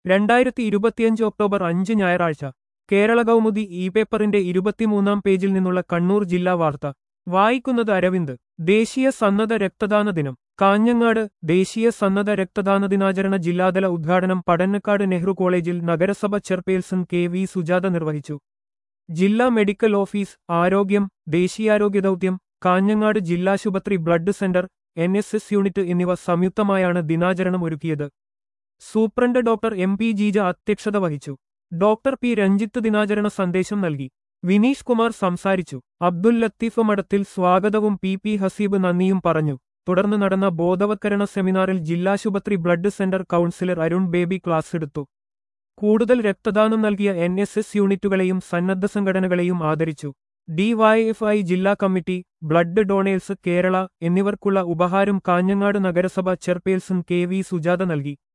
രണ്ടായിരത്തി ഇരുപത്തിയഞ്ച് ഒക്ടോബർ അഞ്ച് ഞായറാഴ്ച കേരള കൗമുദി ഇ പേപ്പറിന്റെ ഇരുപത്തിമൂന്നാം പേജിൽ നിന്നുള്ള കണ്ണൂർ ജില്ലാ വാർത്ത വായിക്കുന്നത് അരവിന്ദ് ദേശീയ സന്നദ്ധ രക്തദാന ദിനം കാഞ്ഞങ്ങാട് ദേശീയ സന്നദ്ധ രക്തദാന ദിനാചരണ ജില്ലാതല ഉദ്ഘാടനം പടന്നക്കാട് നെഹ്റു കോളേജിൽ നഗരസഭ ചെയർപേഴ്സൺ കെ വി സുജാത നിർവഹിച്ചു ജില്ലാ മെഡിക്കൽ ഓഫീസ് ആരോഗ്യം ദേശീയാരോഗ്യ ദൗത്യം കാഞ്ഞങ്ങാട് ജില്ലാശുപത്രി blood centre N S S unit എന്നിവ സംയുക്തമായാണ് ദിനാചരണം ഒരുക്കിയത് superintendent doctor M P Jeeja അധ്യക്ഷത വഹിച്ചു ഡോക്ടർ പി രഞ്ജിത്ത് ദിനാചരണ സന്ദേശം നൽകി വിനീഷ് കുമാർ സംസാരിച്ചു അബ്ദുൽ ലത്തീഫ് മഠത്തിൽ സ്വാഗതവും പി പി ഹസീബ് നന്ദിയും പറഞ്ഞു തുടർന്ന് നടന്ന ബോധവത്കരണ സെമിനാറിൽ ജില്ലാശുപത്രി blood centre counsellor Arun Baby class എടുത്തു കൂടുതൽ രക്തദാനം നൽകിയ എൻ എസ് എസ് യൂണിറ്റുകളെയും സന്നദ്ധ സംഘടനകളെയും ആദരിച്ചു ഡിവൈഎഫ്ഐ ജില്ലാ കമ്മിറ്റി ബ്ലഡ് ഡൊണേഴ്സ് കേരള എന്നിവർക്കുള്ള ഉപഹാരം കാഞ്ഞങ്ങാട് നഗരസഭ ചെയർപേഴ്സൺ കെ വി സുജാത നൽകി